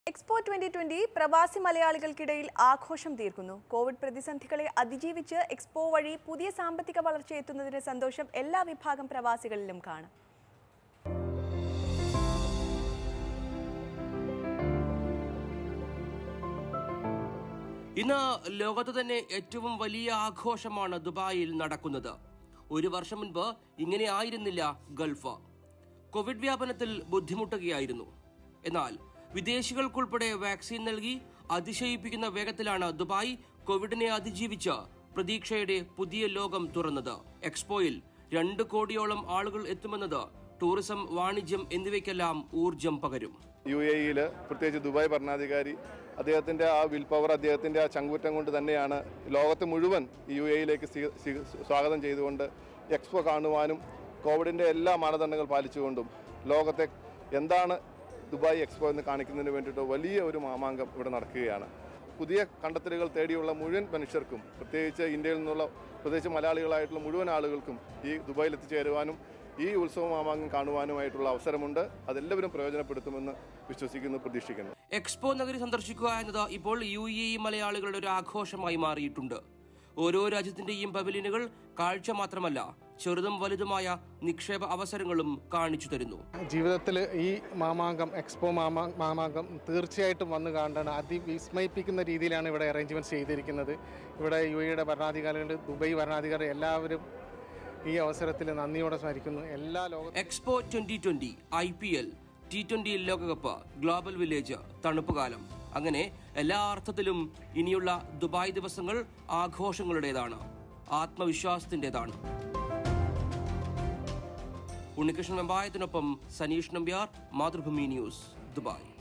expo twenty twenty പ്രവാസി മലയാളികൾക്കിടയിൽ ആഘോഷം തീർക്കുന്നു കോവിഡ് പ്രതിസന്ധികളെ അതിജീവിച്ച് എക്സ്പോ വഴി പുതിയ സാമ്പത്തിക വളർച്ച എത്തുന്നതിന്റെ സന്തോഷം എല്ലാ വിഭാഗം പ്രവാസികളിലും കാണാം ഇന്ന് ലോകത്ത് തന്നെ ഏറ്റവും വലിയ ആഘോഷമാണ് ദുബായിൽ നടക്കുന്നത് ഒരു വർഷം മുൻപ് ഇങ്ങനെ ആയിരുന്നില്ല ഗൾഫ് കോവിഡ് വ്യാപനത്തിൽ ബുദ്ധിമുട്ടുകയായിരുന്നു എന്നാൽ വിദേശികൾക്കുൾപ്പെടെ വാക്സിൻ നൽകി അതിശയിപ്പിക്കുന്ന വേഗത്തിലാണ് ദുബായ് കോവിഡിനെ അതിജീവിച്ച് പ്രതീക്ഷയുടെ പുതിയ ലോകം തുറന്നത് എക്സ്പോയിൽ രണ്ട് കോടിയോളം ആളുകൾ എത്തുമെന്നത് ടൂറിസം വാണിജ്യം എന്നിവയ്ക്കെല്ലാം ഊർജം പകരും യു എ ഇയിൽ പ്രത്യേകിച്ച് ദുബായ് ഭരണാധികാരി അദ്ദേഹത്തിൻ്റെ ആ വിൽ പവർ അദ്ദേഹത്തിൻ്റെ ആ ചങ്കൂറ്റം കൊണ്ട് തന്നെയാണ് ലോകത്തെ മുഴുവൻ യു എ ഇയിലേക്ക് സ്വീ- സ്വീ- സ്വാഗതം ചെയ്തുകൊണ്ട് എക്സ്പോ കാണുവാനും കോവിഡിൻ്റെ എല്ലാ മാനദണ്ഡങ്ങൾ പാലിച്ചുകൊണ്ടും ലോകത്തെ എന്താണ് ദുബായ് എക്സ്പോ എന്ന് കാണിക്കുന്നതിന് വേണ്ടിയിട്ട് വലിയ ഒരു മാമാങ്കം ഇവിടെ നടക്കുകയാണ് പുതിയ കണ്ടെത്തലുകൾ തേടിയുള്ള മുഴുവൻ മനുഷ്യർക്കും പ്രത്യേകിച്ച് ഇന്ത്യയിൽ നിന്നുള്ള പ്രത്യേകിച്ച് മലയാളികളായിട്ടുള്ള മുഴുവൻ ആളുകൾക്കും ഈ ദുബായിൽ എത്തിച്ചേരുവാനും ഈ ഉത്സവ മാമാങ്കം കാണുവാനുമായിട്ടുള്ള അവസരമുണ്ട് അതെല്ലാവരും പ്രയോജനപ്പെടുത്തുമെന്ന് വിശ്വസിക്കുന്നു പ്രതീക്ഷിക്കുന്നു എക്സ്പോ നഗരി സന്ദർശിക്കുക എന്നത് ഇപ്പോൾ യു എ ഇ മലയാളികളുടെ ഒരു ആഘോഷമായി മാറിയിട്ടുണ്ട് ഓരോ രാജ്യത്തിന്റെയും പവലിയനുകൾ കാഴ്ച മാത്രമല്ല ചെറുതും വലുതുമായ നിക്ഷേപ അവസരങ്ങളും കാണിച്ചു തരുന്നു ജീവിതത്തിൽ ഈ മാമാങ്കം എക്സ്പോ മാമാ മാമാങ്കം തീർച്ചയായിട്ടും വന്ന് കാണേണ്ടതാണ് അതിവിസ്മയിപ്പിക്കുന്ന രീതിയിലാണ് ഇവിടെ അറേഞ്ച്മെൻറ്റ്സ് ചെയ്തിരിക്കുന്നത് ഇവിടെ യു എയുടെ ഭരണാധികാരികൾ ദുബൈ ഭരണാധികാരി എല്ലാവരും ഈ അവസരത്തിൽ നന്ദിയോടെ സ്മരിക്കുന്നു എല്ലാ ലോക expo twenty twenty I P L T twenty ലോകകപ്പ് ഗ്ലോബൽ വില്ലേജ് തണുപ്പുകാലം അങ്ങനെ എല്ലാ അർത്ഥത്തിലും ഇനിയുള്ള ദുബായ് ദിവസങ്ങൾ ആഘോഷങ്ങളുടേതാണ് ആത്മവിശ്വാസത്തിൻ്റെതാണ് ഉണ്ണികൃഷ്ണൻ വെമ്പായത്തിനൊപ്പം സനീഷ് നമ്പ്യാർ മാതൃഭൂമി ന്യൂസ് ദുബായ്